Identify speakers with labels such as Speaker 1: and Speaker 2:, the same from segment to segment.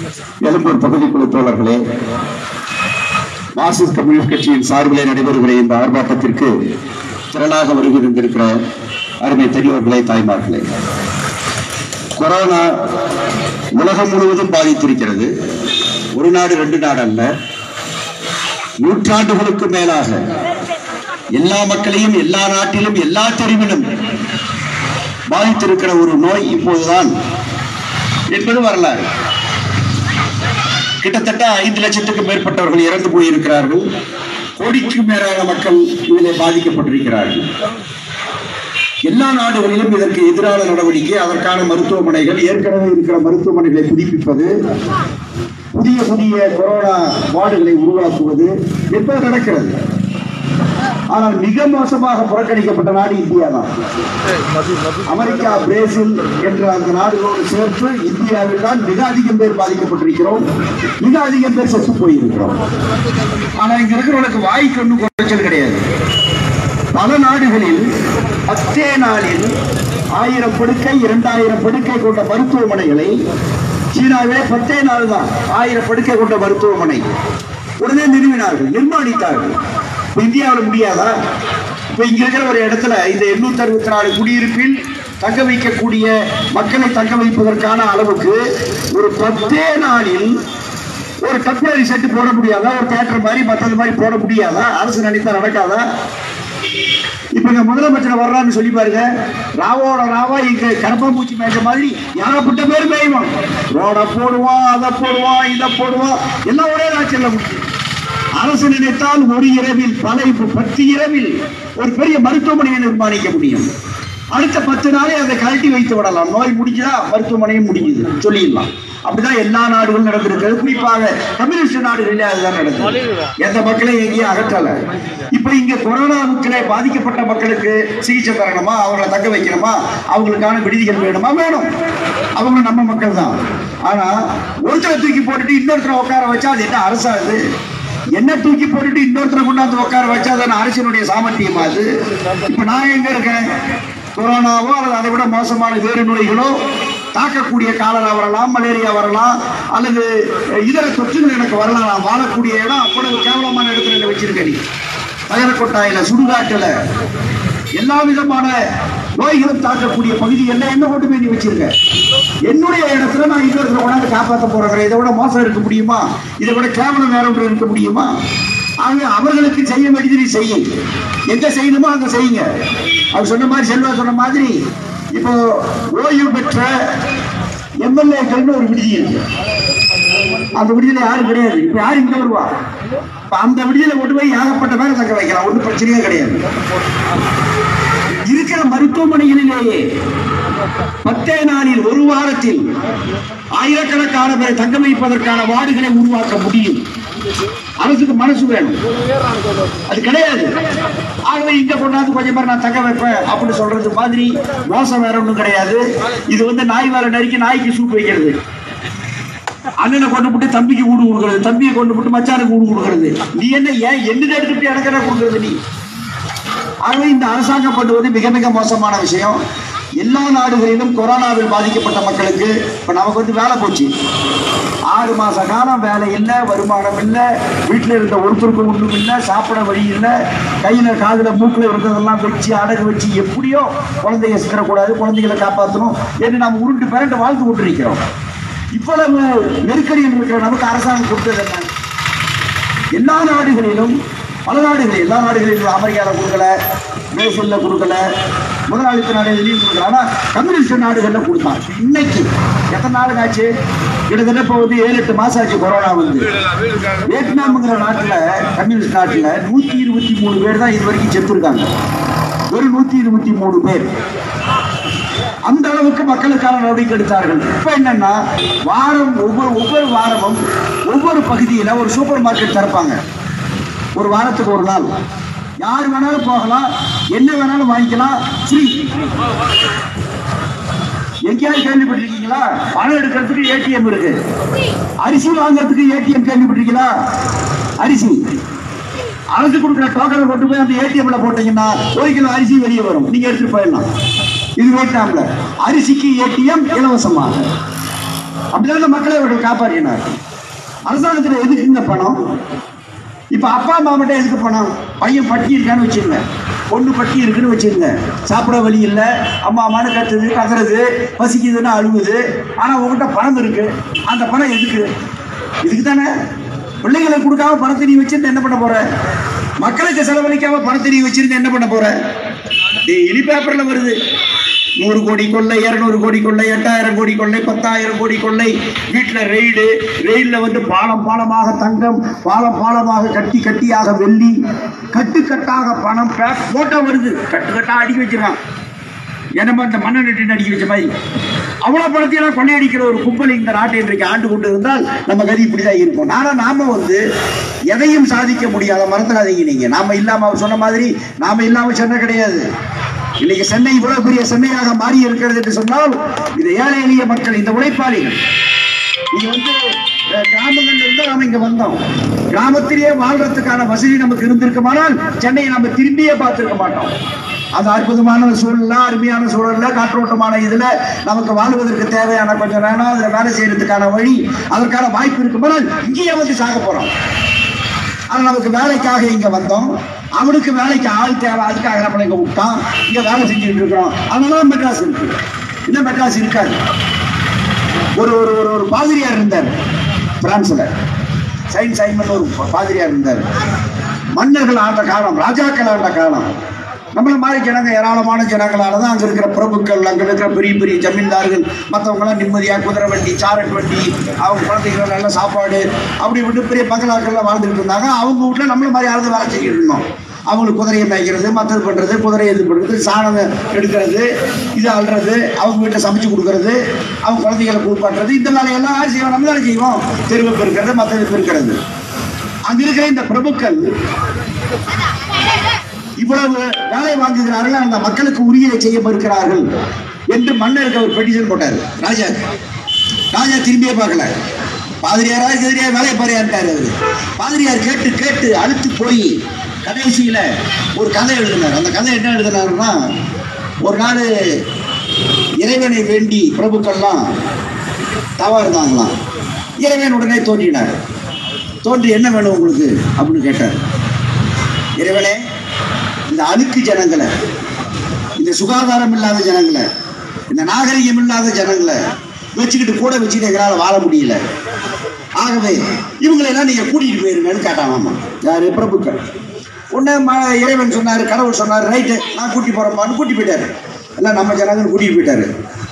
Speaker 1: எழும்பூர் பகுதிக்குழு தோழர்களே Marxist communist கட்சியின் சார்பிலே நடைபெறுகிற இந்த ஆர்ப்பாட்டத்திற்கு திரளாக வருகை தந்திருக்கிற அருமை பெரியவர்களே தாய்மார்களே கொரோனா உலகம் முழுவதும் பாதித்திருக்கிறது ஒரு நாடு ரெண்டு நாடு அல்ல நூற்றாண்டுகளுக்கு மேலாக எல்லா மக்களையும் எல்லா நாட்டிலும் எல்லா தெருவிலும் பாதித்திருக்கிற ஒரு நோய் இப்போதுதான் என்பது வரலாறு கிட்டத்தட்ட ஐந்து லட்சத்துக்கும் மேற்பட்டவர்கள் இறந்து போயிருக்கிறார்கள் கோடிக்கு மேலான மக்கள் இதிலே பாதிக்கப்பட்டிருக்கிறார்கள் எல்லா நாடுகளிலும் இதற்கு எதிரான நடவடிக்கை அதற்கான மருத்துவமனைகள் ஏற்கனவே இருக்கிற மருத்துவமனைகளை புதுப்பிப்பது புதிய புதிய கொரோனா வார்டுகளை உருவாக்குவது என்பது நடக்கிறது ஆனால் மிக மோசமாக புறக்கணிக்கப்பட்ட நாடு இந்தியா தான் அமெரிக்கா பிரேசில் என்ற அந்த நாடுகளோடு சேர்த்து இந்தியாவில் தான் மிக அதிகம் பேர் பாதிக்கப்பட்டிருக்கிறோம் மிக அதிகம் பேர் செத்து போயிருக்கிறோம் ஆனா இங்க இருக்கிறவங்களுக்கு வாய்க்கு ஒன்றும் குறைச்சல் கிடையாது பல நாடுகளில் பத்தே நாளில் ஆயிரம் படுக்கை இரண்டாயிரம் படுக்கை கொண்ட மருத்துவமனைகளை சீனாவிலே பத்தே நாள் தான் ஆயிரம் படுக்கை கொண்ட மருத்துவமனை உடனே நிறுவினார்கள் நிர்மாணித்தார்கள் இப்ப இந்தியாவில் முடியாதா இப்ப இங்க இருக்கிற ஒரு இடத்துல இந்த எண்ணூத்தி அறுபத்தி நாலு குடியிருப்பில் தங்க வைக்கக்கூடிய மக்களை தங்க வைப்பதற்கான அளவுக்கு ஒரு பத்தே நாளில் ஒரு டெம்பரரி செட் போட முடியாதா ஒரு தேட்டர் மாதிரி மற்றது மாதிரி போட முடியாதா அரசு நினைத்தா நடக்காதா இப்ப இங்க முதலமைச்சர் வர்றான்னு சொல்லி பாருங்க ராவோட ராவா இங்க கரப்பாம்பூச்சி மேய்ச்ச மாதிரி ஏகப்பட்ட பேர் மேய்வான் ரோட போடுவான் அதை போடுவான் இதை போடுவான் எல்லாம் ஒரே நாட்சியில் முடியும் அரசு நினைத்தால் ஒரு இரவில் பல இப்ப பத்து இரவில் ஒரு பெரிய மருத்துவமனையை நிர்மாணிக்க முடியும் அடுத்த பத்து நாளே அதை கழட்டி வைத்து விடலாம் நோய் முடிஞ்சா மருத்துவமனையும் முடிஞ்சுது சொல்லிடலாம் அப்படிதான் எல்லா நாடுகளும் நடந்திருக்கிறது குறிப்பாக கம்யூனிஸ்ட் நாடுகளிலே அதுதான் நடந்தது எந்த மக்களையும் எங்கேயும் அகற்றல இப்ப இங்க கொரோனாவுக்குள்ளே பாதிக்கப்பட்ட மக்களுக்கு சிகிச்சை தரணுமா அவங்களை தக்க வைக்கணுமா அவங்களுக்கான விடுதிகள் வேணுமா வேணும் அவங்க நம்ம மக்கள் தான் ஆனா ஒருத்தரை தூக்கி போட்டுட்டு இன்னொருத்தரை உட்கார வச்சா அது என்ன அரசா அது என்ன தூக்கி போட்டுட்டு இன்னொருத்தரை கொண்டாந்து உட்கார வச்சா அது அரசினுடைய சாமர்த்தியமா அது இப்ப நான் எங்க இருக்கேன் கொரோனாவோ அல்லது அதை விட மோசமான வேறு நோய்களோ தாக்கக்கூடிய காலரா வரலாம் மலேரியா வரலாம் அல்லது இதர தொற்றுகள் எனக்கு வரலாம் நான் வாழக்கூடிய இடம் அவ்வளவு கேவலமான இடத்துல என்ன வச்சிருக்கேன் நீ தகரக்கொட்டாயில சுடுகாட்டுல எல்லா விதமான நோய்களும் தாக்கக்கூடிய பகுதி எல்லாம் என்ன கொண்டு போய் நீ வச்சிருக்க என்னுடைய இடத்துல நான் இன்னொருத்தர கொண்டாந்து காப்பாற்ற போறேன் இதை விட மோசம் இருக்க முடியுமா இதை விட கேவலம் வேற ஒன்று இருக்க முடியுமா ஆக அவர்களுக்கு செய்ய வேண்டியது நீ செய்ய எங்க செய்யணுமோ அங்க செய்யுங்க அவர் சொன்ன மாதிரி செல்வா சொன்ன மாதிரி இப்போ ஓய்வு பெற்ற எம்எல்ஏக்கள்னு ஒரு விடுதி இருக்கு அந்த விடுதியில யாரும் கிடையாது இப்ப யாரு இங்க வருவா இப்ப அந்த விடுதியில கொண்டு போய் ஏகப்பட்ட பேரை தக்க வைக்கலாம் ஒன்றும் பிரச்சனையே கிடையாது இருக்கிற மருத்துவமனைகளிலேயே பத்தே நாளில் ஒரு வாரத்தில் ஆயிரக்கணக்கான பேரை தங்க வைப்பதற்கான வார்டுகளை உருவாக்க முடியும் அரசுக்கு மனசு வேணும் அது கிடையாது ஆகவே இங்க கொண்டாந்து கொஞ்சம் பேர் நான் தங்க வைப்பேன் அப்படின்னு சொல்றது மாதிரி மோசம் வேற ஒன்றும் கிடையாது இது வந்து நாய் வேலை நறுக்கி நாய்க்கு சூப் வைக்கிறது அண்ணனை கொண்டு போட்டு தம்பிக்கு ஊடு கொடுக்கறது தம்பியை கொண்டு போட்டு மச்சானுக்கு ஊடு கொடுக்கறது நீ என்ன ஏன் என்ன எடுத்துட்டு எனக்கு என்ன கொடுக்கறது நீ ஆகவே இந்த அரசாங்கம் பண்ணுவது மிக மிக மோசமான விஷயம் எல்லா நாடுகளிலும் கொரோனாவில் பாதிக்கப்பட்ட மக்களுக்கு இப்ப நமக்கு வந்து வேலை போச்சு ஆறு மாச காலம் வேலை இல்லை வருமானம் இல்லை வீட்டில் இருந்த ஒருத்தருக்கு ஒன்றும் இல்லை சாப்பிட வழி இல்லை கையில காதுல மூக்கில் இருந்ததெல்லாம் வச்சு அடகு வச்சு எப்படியோ குழந்தைய சிக்கிறக்கூடாது குழந்தைகளை காப்பாற்றணும் என்று நாம் உருண்டு பிறண்டு வாழ்ந்து கொண்டிருக்கிறோம் இவ்வளவு நெருக்கடியில் இருக்கிற நமக்கு அரசாங்கம் கொடுத்தது என்ன எல்லா நாடுகளிலும் பல நாடுகள் எல்லா நாடுகளிலும் அமெரிக்காவில் கொடுக்கல பிரேசில்ல கொடுக்கல முதலாளித்த நாடுகளிலும் கொடுக்கல ஆனா கம்யூனிஸ்ட் நாடுகள்ல கொடுத்தான் இன்னைக்கு எத்தனை நாள் ஆச்சு கிட்டத்தட்ட இப்போ வந்து ஏழு எட்டு மாசம் ஆச்சு கொரோனா வந்து வியட்நாம்ங்கிற நாட்டுல கம்யூனிஸ்ட் நாட்டுல நூத்தி இருபத்தி மூணு பேர் தான் இது வரைக்கும் செத்துருக்காங்க வெறும் நூத்தி இருபத்தி மூணு பேர் அந்த அளவுக்கு மக்களுக்கான நடவடிக்கை எடுத்தார்கள் இப்ப என்னன்னா வாரம் ஒவ்வொரு ஒவ்வொரு வாரமும் ஒவ்வொரு பகுதியில ஒரு சூப்பர் மார்க்கெட் திறப்பாங்க ஒரு வாரத்துக்கு ஒரு நாள் யார் வேணாலும் போகலாம் என்ன வேணாலும் வாங்கிக்கலாம் ஃப்ரீ எங்கேயாவது கேள்விப்பட்டிருக்கீங்களா பணம் எடுக்கிறதுக்கு ஏடிஎம் இருக்கு அரிசி வாங்குறதுக்கு ஏடிஎம் கேள்விப்பட்டிருக்கீங்களா அரிசி அரசு கொடுக்குற டோக்கனை கொண்டு போய் அந்த ஏடிஎம்ல போட்டீங்கன்னா ஒரு கிலோ அரிசி வெளியே வரும் நீங்க எடுத்துட்டு போயிடலாம் இது வியட்நாம்ல அரிசிக்கு ஏடிஎம் இலவசமாக அப்படிதான் அந்த மக்களை அவர்கள் காப்பாற்றினார் அரசாங்கத்துல எதுக்குங்க பணம் இப்ப அப்பா அம்மா மட்டும் எதுக்கு பணம் பையன் பட்டி இருக்கான்னு வச்சுருங்க பொண்ணு பட்டி இருக்குன்னு வச்சுருங்க சாப்பிட வழி இல்லை அம்மா அம்மானு கத்துது கத்துறது பசிக்குதுன்னு அழுகுது ஆனா உங்ககிட்ட பணம் இருக்கு அந்த பணம் எதுக்கு இதுக்கு தானே பிள்ளைங்களுக்கு கொடுக்காம பணத்தை நீ வச்சிருந்து என்ன பண்ண போற மக்களுக்கு செலவழிக்காம பணத்தை நீ வச்சிருந்து என்ன பண்ண போற டெய்லி பேப்பர்ல வருது நூறு கோடி கொள்ளை இருநூறு கோடி கொள்ளை எட்டாயிரம் கோடி கொள்ளை பத்தாயிரம் கோடி கொள்ளை வீட்டில் ரெய்டு ரெயிலில் வந்து பாலம் பாலமாக தங்கம் பாலம் பாலமாக கட்டி கட்டியாக வெள்ளி கட்டு கட்டாக பணம் பேக் போட்டோ வருது கட்டு கட்டா அடிக்க வச்சிருக்கான் என்னமோ இந்த மண்ணை நட்டு அடிக்க வச்ச மாதிரி அவ்வளோ பணத்தையெல்லாம் கொள்ளையடிக்கிற ஒரு கும்பல் இந்த நாட்டை இன்றைக்கு ஆண்டு கொண்டு இருந்தால் நம்ம கதி இப்படிதான் இருக்கும் ஆனா நாம வந்து எதையும் சாதிக்க முடியாத மறந்துடாதீங்க நீங்க நாம இல்லாம அவர் சொன்ன மாதிரி நாம இல்லாம சென்னை கிடையாது இன்னைக்கு சென்னை இவ்வளவு பெரிய சென்னையாக மாறி இருக்கிறது என்று சொன்னால் இது ஏழை எளிய மக்கள் இந்த உழைப்பாளிகள் நீங்க வந்து அஹ், கிராமங்கள்ல இருந்து நாம இங்க வந்தோம் கிராமத்திலேயே வாழ்றதுக்கான வசதி நமக்கு இருந்திருக்குமானால் சென்னையை நம்ம திரும்பியே பார்த்திருக்க மாட்டோம் அந்த அற்புதமான சூழல்ல அருமையான சூழல்ல காற்றோட்டமான இதுல நமக்கு வாழ்வதற்கு தேவையான கொஞ்சம் நேரம் அதுல வேலை செய்யறதுக்கான வழி அதற்கான வாய்ப்பு இருக்குமானால் இங்கேயே வந்து சாக போறோம் ஆனா நமக்கு வேலைக்காக இங்க வந்தோம் அவனுக்கு வேலைக்கு ஆள் தேவை அதுக்காக நம்மளை இங்க விட்டான் இங்க வேலை செஞ்சுட்டு இருக்கிறோம் அதனால மெட்ராஸ் இருக்கு இன்னும் மெட்ராஸ் இருக்காது ஒரு ஒரு ஒரு ஒரு பாதிரியார் இருந்தார் பிரான்ஸ்ல சைன் சைமன் ஒரு பா- பாதிரியார் இருந்தார் மன்னர்கள் ஆண்ட காலம் ராஜாக்கள் ஆண்ட காலம் நம்மள மாதிரி ஜனங்க ஏராளமான ஜனங்களால தான் அங்க இருக்கிற பிரபுக்கள் அங்க இருக்கிற பெரிய பெரிய ஜமீன்தார்கள் மற்றவங்களாம் நிம்மதியா குதிரை வண்டி சாரட் வண்டி அவங்க குழந்தைகள் நல்ல சாப்பாடு அப்படி விட்டு பெரிய பங்களாக்கள்லாம் வாழ்ந்துட்டு இருந்தாங்க அவங்க வீட்டுல நம்மள மாதிரி ஆளுங்க வேலை செஞ்சுட்டு இருந்தோம் அவங்களுக்கு குதிரையை மேய்க்கிறது மற்றது பண்றது குதிரையை இது பண்றது சாணம் எடுக்கிறது இது அல்றது அவங்க வீட்டில் சமைச்சு கொடுக்கறது அவங்க குழந்தைகளை குளிப்பாட்டுறது இந்த வேலையெல்லாம் யார் செய்வோம் நம்ம தானே செய்வோம் தெருவு பெருக்கிறது மற்றது பெருக்கிறது அங்க இருக்கிற இந்த பிரபுக்கள் இவ்வளவு வேலை வாங்குகிறார்கள் அந்த மக்களுக்கு உரியதை செய்ய மறுக்கிறார்கள் என்று மன்னருக்கு அவர் பெட்டிஷன் போட்டார் ராஜா ராஜா திரும்பியே பார்க்கல பாதிரியாரா எதிரியா வேலையை பாரியார்ட்டாரு அவரு பாதிரியார் கேட்டு கேட்டு அழுத்து போய் கடைசியில ஒரு கதை எழுதினார் அந்த கதை என்ன எழுதினாருன்னா ஒரு நாள் இறைவனை வேண்டி பிரபுக்கள்லாம் தவா இருந்தாங்களாம் இறைவன் உடனே தோன்றினார் தோன்றி என்ன வேணும் உங்களுக்கு அப்படின்னு கேட்டார் இறைவனே இந்த அழுக்கு ஜனங்களை இந்த சுகாதாரம் இல்லாத ஜனங்களை இந்த நாகரிகம் இல்லாத ஜனங்களை வச்சுக்கிட்டு கூட வச்சுக்கிட்டு எங்களால் வாழ முடியல ஆகவே இவங்களை எல்லாம் நீங்க கூட்டிட்டு போயிருங்கன்னு கேட்டாங்கம்மா யாரு பிரபுக்கள் உடனே ம- இறைவன் சொன்னாரு கடவுள் சொன்னாரு ரைட்டு நான் கூட்டி போறேன்ப்பான்னு கூட்டி போயிட்டாரு எல்லாம் நம்ம ஜனங்கன்னு கூட்டிட்டு போயிட்டாரு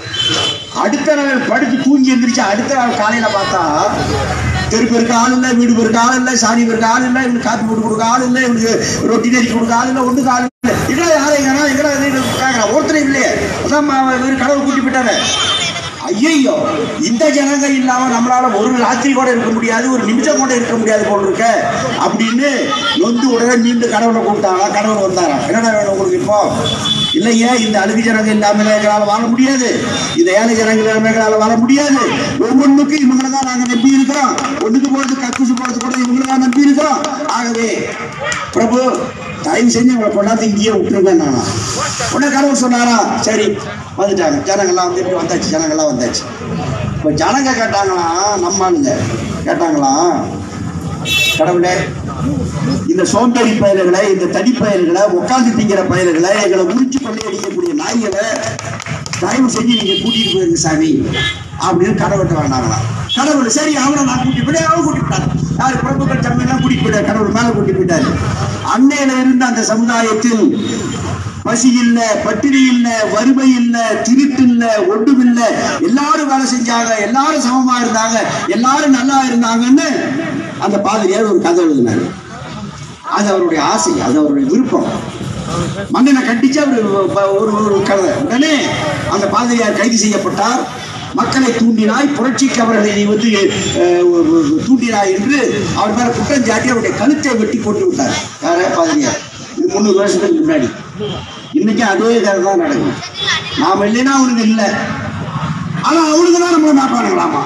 Speaker 1: அடுத்த நாள் படுத்து தூங்கி எந்திரிச்சு அடுத்த நாள் காலையில பார்த்தா தெரு பெருக்க ஆள் இல்லை வீடு பெருக்க ஆள் இல்லை சாணி பெருக்க ஆள் இல்லை இவனுக்கு காப்பி போட்டு கொடுக்க ஆள் இல்லை இவனுக்கு ரொட்டி நெறிச்சு கொடுக்க ஆள் இல்லை ஒன்றுக்கு ஆள் இல்லை எங்கடா யாரை எங்கடா எங்கடா கேட்கறான் ஒருத்தரும் இல்லையே அதான் ம- இவரு கடவுள் கூட்டி போயிட்டாரு ஐயோ இந்த ஜனங்க இல்லாம நம்மளால ஒரு ராத்திரி கூட இருக்க முடியாது ஒரு நிமிஷம் கூட இருக்க முடியாது போல் இருக்க அப்படின்னு நொந்து உடனே மீண்டும் கடவுளை கூப்பிட்டாங்க கடவுள் வந்தாராம் என்னடா வேணும் உங்களுக்கு இப்போ இல்லையே இந்த அழுகு ஜனங்க இல்லாம எங்களால வாழ முடியாது இந்த ஏழை ஜனங்க இல்லாம எங்களால வாழ முடியாது ஒவ்வொன்றுக்கும் இவங்களை தான் நாங்க நம்பி இருக்கிறோம் ஒண்ணுக்கு போறது கக்கூசு போறது கூட இவங்களை தான் நம்பி இருக்கிறோம் ஆகவே பிரபு தயவு செஞ்சு அவங்களை கொண்டாந்து இங்கேயே விட்டுருங்க நானா உடனே கடவுள் சொன்னாரா சரி வந்துட்டாங்க ஜனங்கள்லாம் வந்து இப்படி வந்தாச்சு ஜனங்கள்லாம் வந்தாச்சு இப்போ ஜனங்க கேட்டாங்களாம் நம்ம ஆளுங்க கேட்டாங்களாம் கடவுளே இந்த சோம்பேறி பயல்களை இந்த தடி பயல்களை உட்காந்து திங்கிற பயல்களை எங்களை உரிச்சு கொள்ளையடிக்கக்கூடிய நாய்களை தயவு செஞ்சு நீங்க கூட்டிட்டு போயிருங்க சாமி அப்படின்னு கடவுள்கிட்ட வேண்டாங்களாம் கடவுள் சரி அவனை நான் கூட்டி போய் அவன் கூட்டி போயிட்டார் யார் பிரபுக்கள் சமையெல்லாம் கூட்டிட்டு போயிட்டார் கடவுள் மேல கூட்டி போயிட்டாரு அன்னையில இருந்த அந்த சமுதாயத்தில் பசி இல்ல பட்டினி இல்ல வறுமை இல்ல திருட்டு இல்ல ஒன்றும் இல்ல எல்லாரும் வேலை செஞ்சாங்க எல்லாரும் சமமா இருந்தாங்க எல்லாரும் நல்லா இருந்தாங்கன்னு அந்த பாதிரியார் ஒரு கதை எழுதினாரு அது அவருடைய ஆசை அது அவருடைய விருப்பம் மன்னனை கண்டிச்சு அவர் ஒரு ஒரு கதை உடனே அந்த பாதிரியார் கைது செய்யப்பட்டார் மக்களை தூண்டினாய் புரட்சிக்கு அவர்களை நீ வந்து அஹ், ஒரு- ஒரு தூண்டினாய் என்று அவர் மேல குற்றம் சாட்டி அவருடைய கழுத்தை வெட்டி போட்டு விட்டார் யார பாதிரியார் இது முந்நூறு வருஷத்துக்கு முன்னாடி இன்னைக்கு அதே கதை தான் நடக்கும் நாம இல்லைன்னா அவனுக்கு இல்லை ஆனா அவனுக்கு தான் நம்மளை மாட்டானுங்களாமா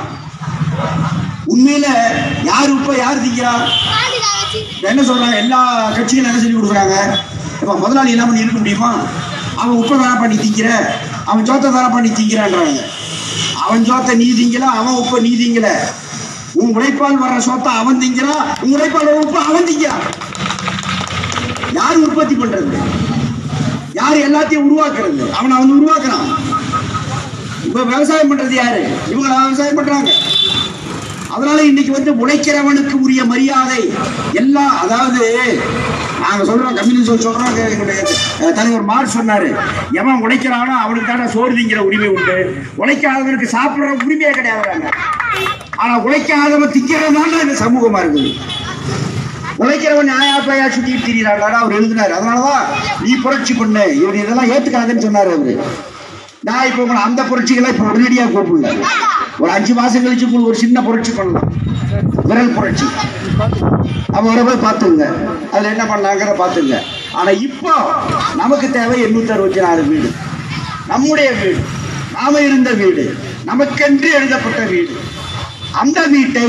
Speaker 1: உண்மையில யார் இப்ப யார் திங்கிறா இப்ப என்ன சொல்றாங்க எல்லா கட்சிகளும் என்ன சொல்லி கொடுக்குறாங்க இப்ப முதலாளி இல்லாம நீ இருக்க முடியுமா அவன் உப்பை தானே பண்ணி திங்கிற அவன் சோத்தை தானே பண்ணி திங்கிறான்றாங்க அவன் சோத்த நீ திங்கல அவன் உப்ப நீ திங்கல உன் உழைப்பால் வர்ற சோத்த அவன் திங்கிறான் உன் உழைப்பால் வர்ற உப்ப அவன் திங்கிறான் யார் உற்பத்தி பண்றது யார் எல்லாத்தையும் உருவாக்குறது அவன் அவன் உருவாக்குறான் இப்ப விவசாயம் பண்றது யாரு இவங்க விவசாயம் பண்றாங்க அதனால இன்னைக்கு வந்து உழைக்கிறவனுக்கு உரிய மரியாதை எல்லாம் அதாவது நாங்க சொல்றோம் கம்யூனிஸ்ட் சொல்றோம் எங்களுடைய அஹ், தலைவர் மார்க் சொன்னாரு எவன் உழைக்கிறானோ அவனுக்கு தானே சோறு திங்கிற உரிமை உண்டு உழைக்காதவனுக்கு சாப்பிடுற உரிமையே கிடையாது ஆனா உழைக்காதவன் திங்கிறது தான் இந்த சமூகமா இருக்குது உழைக்கிறவன் நியாயா பையா சுத்திட்டு திரியிறாங்க அவர் எழுதினாரு அதனாலதான் நீ புரட்சி பண்ணு இவர் இதெல்லாம் ஏத்துக்காதுன்னு சொன்னாரு அவரு நான் இப்ப உங்களை அந்த புரட்சிகளை இப்ப உடனடியா கூப்பிடல ஒரு அஞ்சு மாசம் கழிச்சு உங்களுக்கு ஒரு சின்ன புரட்சி பண்ணலாம் விரல் புரட்சி அவரை போய் பார்த்துங்க அதுல என்ன பண்ணலாங்கிற பார்த்துங்க ஆனா இப்போ நமக்கு தேவை எண்ணூத்தி அறுபத்தி நாலு வீடு நம்முடைய வீடு நாம இருந்த வீடு நமக்கென்று எழுதப்பட்ட வீடு அந்த வீட்டை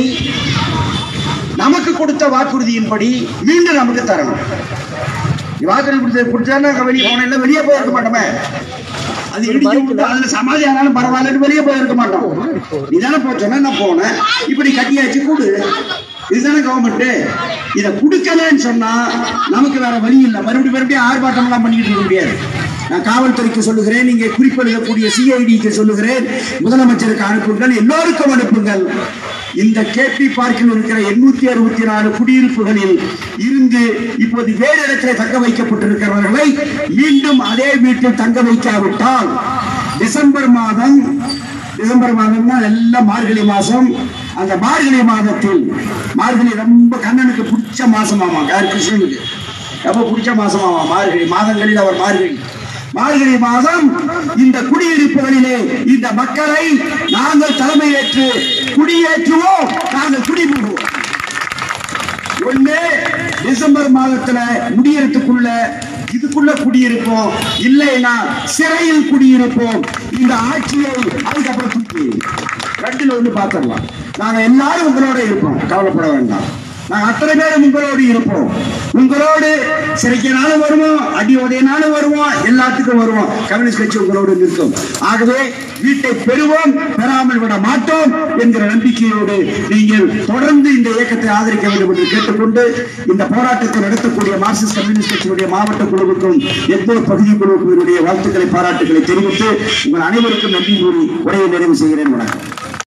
Speaker 1: நமக்கு கொடுத்த வாக்குறுதியின்படி மீண்டும் நமக்கு தரணும் வாக்குறுதி கொடுத்த கொடுத்தா வெளியே போனேன் வெளியே போயிருக்க மாட்டோமே அது இடிச்சு விட்டு அதுல சமாதி ஆனாலும் பரவாயில்லன்னு வெளியே போயிருக்க மாட்டோம் நீ தானே போச்சோன்னா நான் போனேன் இப்படி கட்டியாச்சு கூடு இதுதானே கவர்மெண்ட் இதை கொடுக்கலன்னு சொன்னா நமக்கு வேற வழி இல்லை மறுபடியும் மறுபடியும் ஆர்ப்பாட்டம் எல்லாம் பண்ணிட்டு இருக்க முடியாது நான் காவல்துறைக்கு சொல்லுகிறேன் நீங்க குறிப்பெழுதக்கூடிய சிஐடிக்கு சொல்லுகிறேன் முதலமைச்சருக்கு அனுப்புங்கள் எல்லோருக்கும் அனுப்புங்கள் இந்த கேபி பார்க்கில் இருக்கிற எண்ணூத்தி அறுபத்தி நாலு குடியிருப்புகளில் இருந்து இப்போது வேறு இடத்திலே தங்க வைக்கப்பட்டிருக்கிறவர்களை மீண்டும் அதே வீட்டில் தங்க வைக்காவிட்டால் டிசம்பர் மாதம் டிசம்பர் மாதம்னா எல்லாம் மார்கழி மாசம் அந்த மார்கழி மாதத்தில் மார்கழி ரொம்ப கண்ணனுக்கு பிடிச்ச மாசமாமா யார் கிருஷ்ணனுக்கு ரொம்ப பிடிச்ச மாசமாமா மார்கழி மாதங்களில் அவர் மார்கழி மார்கழி மாதம் இந்த குடியிருப்புகளிலே இந்த மக்களை நாங்கள் தலைமையேற்று குடியேற்றுவோம் நாங்கள் குடிபுகுவோம் ஒண்ணு டிசம்பர் மாதத்துல முடியறதுக்குள்ள இதுக்குள்ள குடியிருப்போம் இல்லைன்னா சிறையில் குடியிருப்போம் இந்த ஆட்சியை அதுக்கப்புறம் தூக்கி ரெண்டுல ஒண்ணு பார்த்துடலாம் நாங்க எல்லாரும் உங்களோட இருப்போம் கவலைப்பட வேண்டாம் நாங்க அத்தனை பேரும் உங்களோடு இருப்போம் உங்களோடு சிறைக்கினாலும் வருவோம் அடி உதையினாலும் வருவோம் எல்லாத்துக்கும் வருவோம் கம்யூனிஸ்ட் கட்சி உங்களோடு நிற்கும் ஆகவே வீட்டை பெறுவோம் பெறாமல் விட மாட்டோம் என்கிற நம்பிக்கையோடு நீங்கள் தொடர்ந்து இந்த இயக்கத்தை ஆதரிக்க வேண்டும் என்று கேட்டுக்கொண்டு இந்த போராட்டத்தை நடத்தக்கூடிய மார்க்சிஸ்ட் கம்யூனிஸ்ட் கட்சியினுடைய மாவட்ட குழுவுக்கும் எத்தோர் பகுதி குழுவுக்கும் என்னுடைய வாழ்த்துக்களை பாராட்டுகளை தெரிவித்து உங்கள் அனைவருக்கும் நன்றி கூறி உரையை நிறைவு செய்கிறேன் வணக்கம்